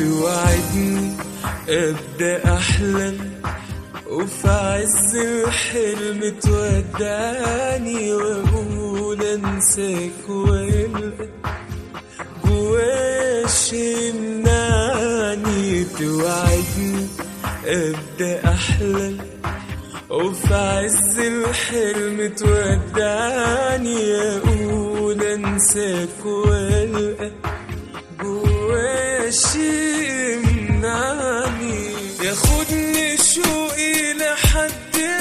توعدني ابدا احلم وفي عز الحلم تودعني واقول انساك والقى جواش يمنعني توعدني ابدا احلم وفي عز الحلم تودعني اقول انساك والقى جواش يمنعني ياخدني شوقي لحد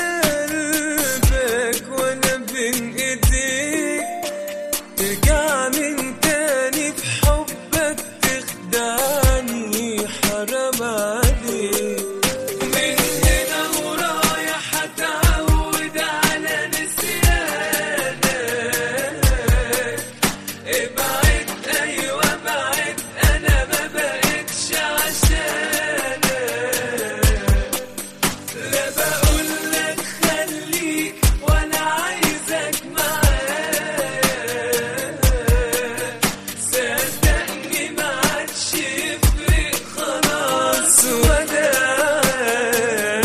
قلبك وانا بين ايديك ترجع من تاني في حبك تخدعني حرام عليك من هنا ورايح اتعود على نسيانك ابعد ايوه ابعد انا ما بقتش عشانك لا بقول لك خليك وانا عايزك معايا صدقني ما عادش يفرق خلاص وداع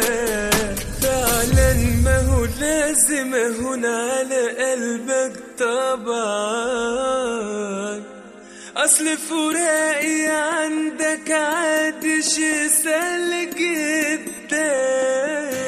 فعلا ما هو لازم اهون على قلبك طبعا اصل فراقي عندك عادي شي سهل جدا